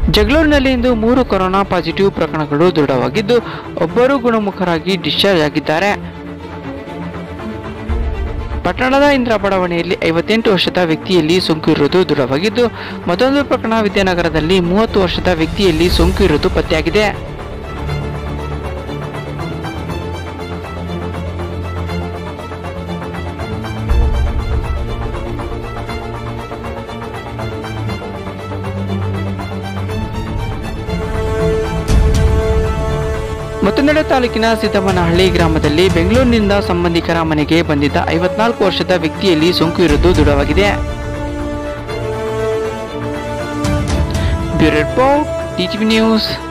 ಜಗಳೂರಿನಲ್ಲಿ ಇಂದು ಮೂರು corona positive ಪ್ರಕರಣಗಳು ದೃಢವಾಗಿದ್ದು ಒಬ್ಬರು ಗುಣಮುಖರಾಗಿ ಡಿಸ್ಚಾರ್ಜ್ ಆಗಿದ್ದಾರೆ ಪಟ್ಟಣದ ಇಂದ್ರ ಬಡಾವಣೆಯಲ್ಲಿ ಐವತ್ತೆಂಟು ವರ್ಷದ ವ್ಯಕ್ತಿಯಲ್ಲಿ ಸೋಂಕು ಇರುವುದು ದೃಢವಾಗಿದ್ದು ಮತ್ತೊಂದು ಪ್ರಕರಣ ವಿದ್ಯಾನಗರದಲ್ಲಿ ಮೂವತ್ತು ವರ್ಷದ ವ್ಯಕ್ತಿಯಲ್ಲಿ ಸೋಂಕು ಇರುವುದು ಪತ್ತೆಯಾಗಿದೆ ಮತ್ತೊಂದೆಡೆ ತಾಲೂಕಿನ ಸಿದ್ದಮ್ಮನಹಳ್ಳಿ ಗ್ರಾಮದಲ್ಲಿ ಬೆಂಗಳೂರಿನಿಂದ ಸಂಬಂಧಿಕರ ಮನೆಗೆ ಬಂದಿದ್ದ ಐವತ್ನಾಲ್ಕು ವರ್ಷದ ವ್ಯಕ್ತಿಯಲ್ಲಿ ಸೋಂಕು ಇರುವುದು ದೃಢವಾಗಿದೆ ಬ್ಯೂರೋ ರಿಪೋರ್ಟ್ ಟಿಟಿವಿ ನ್ಯೂಸ್